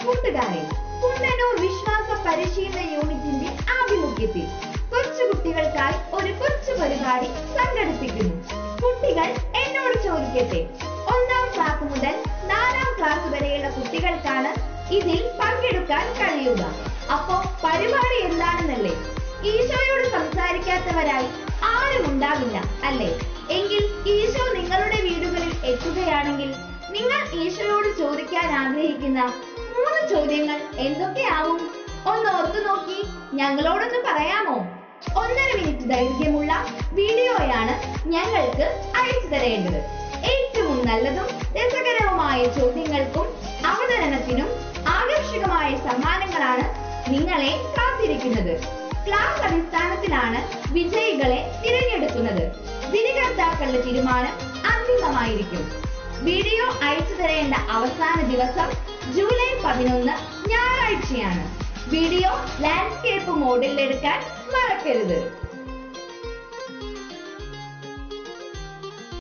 കൂട്ടുകാരെ കുണ്ടന്നൂർ വിശ്വാസ പരിശീലന യൂണിറ്റിന്റെ ആഭിമുഖ്യത്തിൽ കൊച്ചു കുട്ടികൾക്കായി ഒരു കൊച്ചു പരിപാടി സംഘടിപ്പിക്കുന്നു കുട്ടികൾ എന്നോട് ചോദിക്കട്ടെ ഒന്നാം ക്ലാസ് മുതൽ നാലാം ക്ലാസ് വരെയുള്ള കുട്ടികൾക്കാണ് ഇതിൽ പങ്കെടുക്കാൻ കഴിയുക അപ്പോ പരിപാടി എന്താണെന്നല്ലേ ഈശോയോട് സംസാരിക്കാത്തവരായി ആരും ഉണ്ടാവില്ല അല്ലേ എങ്കിൽ ഈശോ നിങ്ങളുടെ വീടുകളിൽ എത്തുകയാണെങ്കിൽ നിങ്ങൾ ഈശോയോട് ചോദിക്കാൻ ആഗ്രഹിക്കുന്ന മൂന്ന് ചോദ്യങ്ങൾ എന്തൊക്കെയാവും ഒന്ന് ഓർത്തു നോക്കി ഞങ്ങളോടൊന്ന് പറയാമോ ഒന്നര മിനിറ്റ് ദൈർഘ്യമുള്ള വീഡിയോയാണ് ഞങ്ങൾക്ക് അയച്ചു തരേണ്ടത് ഏറ്റവും നല്ലതും രസകരവുമായ ചോദ്യങ്ങൾക്കും അവതരണത്തിനും ആകർഷകമായ സമ്മാനങ്ങളാണ് നിങ്ങളെ കാത്തിരിക്കുന്നത് ക്ലാസ് അടിസ്ഥാനത്തിലാണ് വിജയികളെ തിരഞ്ഞെടുക്കുന്നത് വിധികർത്താക്കളുടെ തീരുമാനം അന്തിമമായിരിക്കും വീഡിയോ അയച്ചു തരേണ്ട അവസാന ദിവസം ജൂലൈ പതിനൊന്ന് ഞായറാഴ്ചയാണ് വീഡിയോ ലാൻഡ്സ്കേപ്പ് മോഡിൽ എടുക്കാൻ മറക്കരുത്